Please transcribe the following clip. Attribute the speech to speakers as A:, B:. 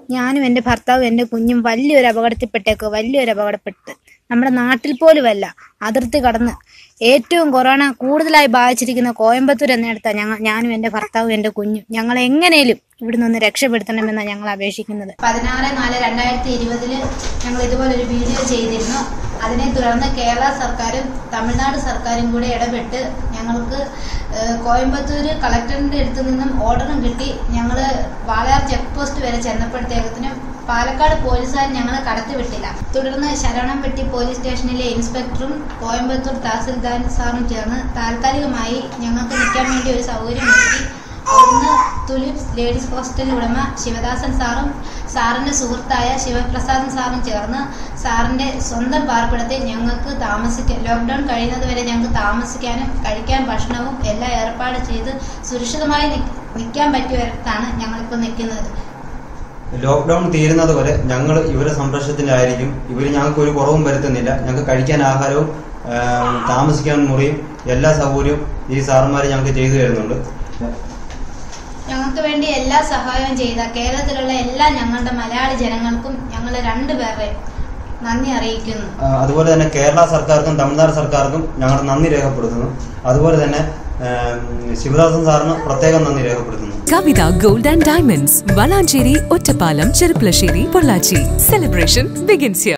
A: ഞാനും എൻ്റെ ഭർത്താവും എൻ്റെ കുഞ്ഞും വലിയൊരു അപകടത്തിൽപ്പെട്ടേക്ക് വലിയൊരു അപകടപ്പെട്ട് നമ്മുടെ നാട്ടിൽ പോലുമല്ല അതിർത്തി കടന്ന് ഏറ്റവും കൊറോണ കൂടുതലായി ബാധിച്ചിരിക്കുന്ന കോയമ്പത്തൂർ എന്നിടത്താണ് ഞങ്ങൾ ഞാനും എൻ്റെ ഭർത്താവും എൻ്റെ കുഞ്ഞും ഞങ്ങൾ എങ്ങനെയും ഇവിടെ നിന്ന് രക്ഷപ്പെടുത്തണമെന്നാണ് ഞങ്ങൾ അപേക്ഷിക്കുന്നത് പതിനാറ് നാല് രണ്ടായിരത്തി ഇരുപതില് ഞങ്ങൾ ഇതുപോലൊരു വീഡിയോ ചെയ്തിരുന്നു അതിനെ തുടർന്ന് കേരള സർക്കാരും തമിഴ്നാട് സർക്കാരും കൂടെ ഇടപെട്ട് ഞങ്ങൾക്ക് ഏഹ്, കോയമ്പത്തൂർ കളക്ടറിന്റെ അടുത്ത് നിന്നും ഓർഡറും കിട്ടി ഞങ്ങൾ വാളയാർ ചെക്ക് പോസ്റ്റ് വരെ ചെന്നപ്പോഴത്തേക്കത്തിനും പാലക്കാട് പോലീസുകാർ ഞങ്ങളെ കടത്തിവിട്ടില്ല തുടർന്ന് ശരവണംപെട്ടി പോലീസ് സ്റ്റേഷനിലെ ഇൻസ്പെക്ടറും കോയമ്പത്തൂർ തഹസിൽദാർ സാറും ചേർന്ന് താൽക്കാലികമായി ഞങ്ങൾക്ക് നിൽക്കാൻ വേണ്ടി ഒരു സൗകര്യം ഒരുക്കി അവിടുന്ന് തുലിപ്സ് ലേഡീസ് ഹോസ്റ്റൽ ഉടമ ശിവദാസൻ സാറും സാറിന്റെ സുഹൃത്തായ ശിവപ്രസാദൻ സാറും ചേർന്ന് സാറിന്റെ സ്വന്തം പാർപ്പിടത്തിൽ ഞങ്ങൾക്ക് താമസിക്കാൻ ലോക്ക്ഡൌൺ കഴിയുന്നത് വരെ ഞങ്ങൾക്ക് താമസിക്കാനും കഴിക്കാൻ ഭക്ഷണവും എല്ലാം ഏർപ്പാട് ചെയ്ത് സുരക്ഷിതമായി നിൽക്കാൻ പറ്റിയവരത്താണ് ഞങ്ങളിപ്പോൾ നിൽക്കുന്നത്
B: ലോക്ക്ഡൌൺ തീരുന്നത് വരെ ഞങ്ങൾ ഇവരെ സംരക്ഷണത്തിലായിരിക്കും ഇവർ ഞങ്ങൾക്ക് ഒരു കുറവും വരുത്തുന്നില്ല ഞങ്ങൾക്ക് കഴിക്കാൻ ആഹാരവും ആം, താമസിക്കാൻ മുറിയും എല്ലാ സൗകര്യവും ഈ സാറന്മാർ ഞങ്ങൾക്ക് ചെയ്തു തരുന്നുണ്ട്
A: ഞങ്ങൾക്ക് വേണ്ടി എല്ലാ സഹായവും ചെയ്ത കേരളത്തിലുള്ള എല്ലാ ഞങ്ങളുടെ മലയാളി ജനങ്ങൾക്കും ഞങ്ങൾ രണ്ടുപേരുടെയും നന്ദി അറിയിക്കുന്നു
B: ആ, അതുപോലെ തന്നെ കേരള സർക്കാർക്കും തമിഴ്നാട് സർക്കാർക്കും ഞങ്ങൾ നന്ദി രേഖപ്പെടുത്തുന്നു അതുപോലെ തന്നെ ആം, ശിവദാസൻ സാറിന് പ്രത്യേകം നന്ദി രേഖപ്പെടുത്തുന്നു
C: Kavitha gold and diamonds Valanchery Ottapalam Cherpulassery Pollachi celebration begins here